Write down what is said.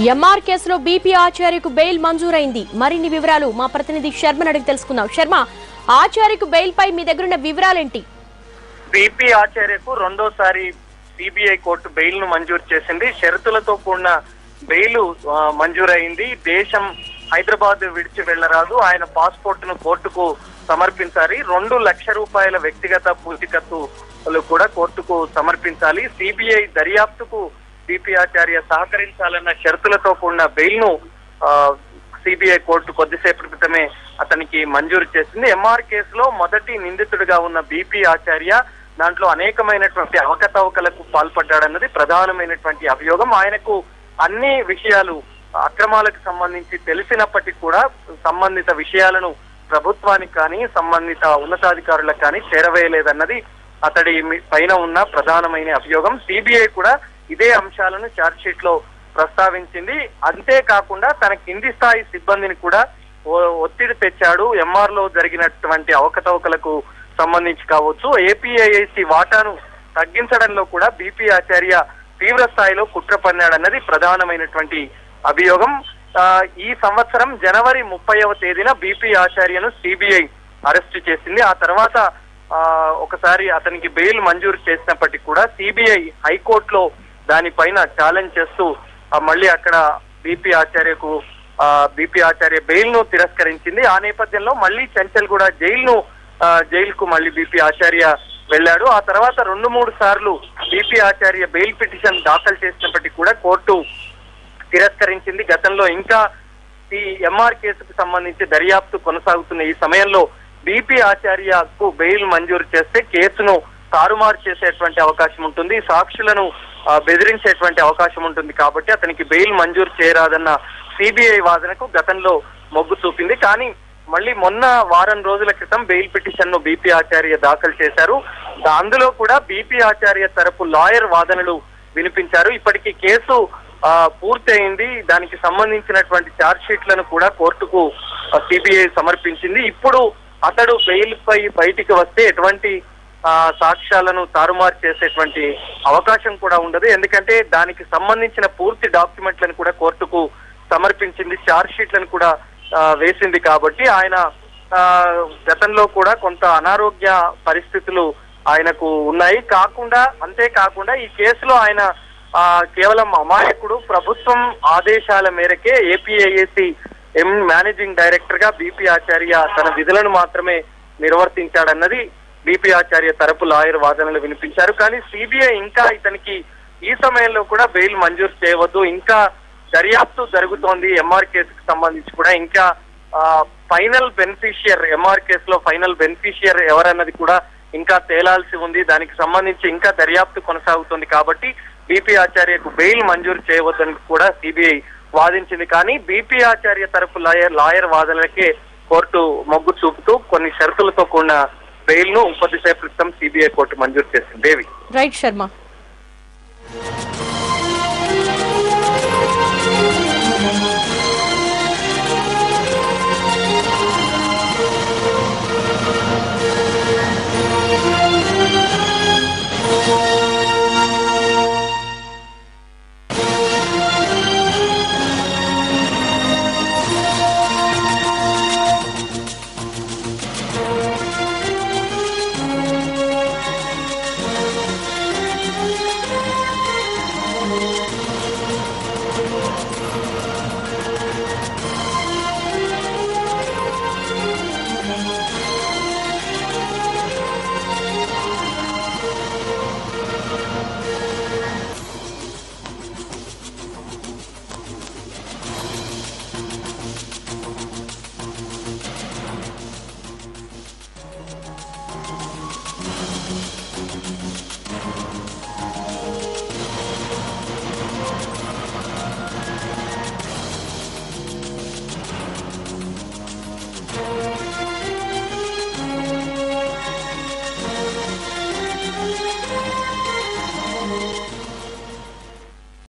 MR కేసులో BP ఆచార్యకు bail మంజూరైంది మరిన్ని వివరాలు మా ప్రతినిధి శర్మను అడిగి తెలుసుకుందాం శర్మ ఆచార్యకు బెయిల్ పై మీ దగ్గరున్న వివరాలేంటి బీపీ ఆచార్యకు రెండోసారి సిబిఐ కోర్టు బెయిల్ ను మంజూరు చేసింది షరతులతో కూడిన బెయిల్ ఆ, మంజూరైంది దేశం హైదరాబాద్ విడిచి వెళ్లరాదు ఆయన పాస్పోర్ట్ ను కోర్టుకు సమర్పించాలి రెండు లక్ష రూపాయల వ్యక్తిగత పూచికత్తులు కూడా కోర్టుకు సమర్పించాలి సిబిఐ దర్యాప్తుకు బీపీ ఆచార్య సహకరించాలన్న షరతులతో కూడిన బెయిల్ ను సిబిఐ కోర్టు కొద్దిసేపటి క్రితమే అతనికి మంజూరు చేసింది ఎంఆర్ కేసులో మొదటి నిందితుడిగా ఉన్న బీపీ ఆచార్య దాంట్లో అనేకమైనటువంటి అవకతవకలకు పాల్పడ్డాడన్నది ప్రధానమైనటువంటి అభియోగం ఆయనకు అన్ని విషయాలు అక్రమాలకు సంబంధించి తెలిసినప్పటికీ కూడా సంబంధిత విషయాలను ప్రభుత్వానికి కానీ సంబంధిత ఉన్నతాధికారులకు కానీ చేరవేయలేదన్నది అతడి మీ- పైన ఉన్న ప్రధానమైన అభియోగం సిబిఐ కూడా ఇదే అంశాలను ఛార్జ్ షీట్ లో ప్రస్తావించింది అంతేకాకుండా తన కింది స్థాయి సిబ్బందిని కూడా ఓ- ఒత్తిడి తెచ్చాడు ఎంఆర్ లో జరిగినటువంటి అవకతవకలకు సంబంధించి కావచ్చు ఏపీఐఐసి వాటాను తగ్గించడంలో కూడా బీపీ ఆచార్య తీవ్ర స్థాయిలో కుట్ర పన్నాడన్నది ప్రధానమైనటువంటి అభియోగం ఆ, ఈ సంవత్సరం జనవరి ముప్పైవ తేదీన బీపీ ఆచార్యను సిబిఐ అరెస్టు చేసింది ఆ తర్వాత ఆ, ఒకసారి అతనికి బెయిల్ మంజూరు చేసినప్పటికీ కూడా సిబిఐ హైకోర్టులో దానిపైన ఛాలెంజ్ చేస్తూ ఆ, మళ్ళీ అక్కడ బీపీ ఆచార్యకు బీపీ ఆచార్య బెయిల్ ను తిరస్కరించింది ఆ నేపథ్యంలో మళ్ళీ చంచల్ కూడా జైలు ను జైలుకు మళ్ళీ బీపీ ఆచార్య వెళ్ళాడు ఆ తర్వాత రెండు మూడు సార్లు బీపీ ఆచార్య బెయిల్ పిటిషన్ దాఖలు చేసినప్పటికీ కూడా కోర్టు తిరస్కరించింది గతంలో ఇంకా ఈ ఎంఆర్ కేసుకు సంబంధించి దర్యాప్తు కొనసాగుతున్న ఈ సమయంలో బీపీ ఆచార్యకు బెయిల్ మంజూరు చేస్తే కేసును తారుమారు చేసేటువంటి అవకాశం ఉంటుంది సాక్షులను ఆ, బెదిరించేటువంటి అవకాశం ఉంటుంది కాబట్టి అతనికి బెయిల్ మంజూరు చేయరాదన్న సిబిఐ వాదనకు గతంలో మొగ్గు చూపింది కానీ మళ్ళీ మొన్న వారం రోజుల క్రితం బెయిల్ పిటిషన్ ను బీపీ ఆచార్య దాఖలు చేశారు అందులో కూడా బీపీ ఆచార్య తరపు లాయర్ వాదనలు వినిపించారు ఇప్పటికీ కేసు ఆ, పూర్తయింది దానికి సంబంధించినటువంటి ఛార్జ్ షీట్లను కూడా కోర్టుకు సిబిఐ సమర్పించింది ఇప్పుడు అతడు బెయిల్ పై బయటికి వస్తే ఎటువంటి ఆ, సాక్ష్యాలను తారుమారు చేసేటువంటి అవకాశం కూడా ఉండదు ఎందుకంటే దానికి సంబంధించిన పూర్తి డాక్యుమెంట్లను కూడా కోర్టుకు సమర్పించింది ఛార్జ్ షీట్లను కూడా ఆ, వేసింది కాబట్టి ఆయన ఆ, గతంలో కూడా కొంత అనారోగ్య పరిస్థితులు ఆయనకు ఉన్నాయి కాకుండా అంతేకాకుండా ఈ కేసులో ఆయన ఆ, కేవలం అమాయకుడు ప్రభుత్వం ఆదేశాల మేరకే ఏపీఐఏసి ఎం మేనేజింగ్ డైరెక్టర్ గా బీపీ ఆచార్య తన విధులను మాత్రమే నిర్వర్తించాడన్నది బీపీ ఆచార్య తరపు లాయర్ వాదనలు వినిపించారు కానీ సిబిఐ ఇంకా ఇతనికి ఈ సమయంలో కూడా బెయిల్ మంజూరు చేయవద్దు ఇంకా దర్యాప్తు జరుగుతోంది ఎంఆర్ కేసుకు సంబంధించి కూడా ఇంకా ఫైనల్ బెనిఫిషియర్ ఎంఆర్ కేసులో ఫైనల్ బెనిఫిషియర్ ఎవరన్నది కూడా ఇంకా తేలాల్సి ఉంది దానికి సంబంధించి ఇంకా దర్యాప్తు కొనసాగుతుంది కాబట్టి బీపీ ఆచార్యకు బెయిల్ మంజూరు చేయవద్దని కూడా సిబిఐ వాదించింది కానీ బీపీ ఆచార్య తరపు లాయర్ లాయర్ వాదనలకే కోర్టు మొగ్గు చూపుతూ కొన్ని షరతులతో కూడిన బెయిల్ ను కొద్దిసేపు క్రితం సిబిఐ కోర్టు మంజూరు చేసింది దేవి రైట్ శర్మ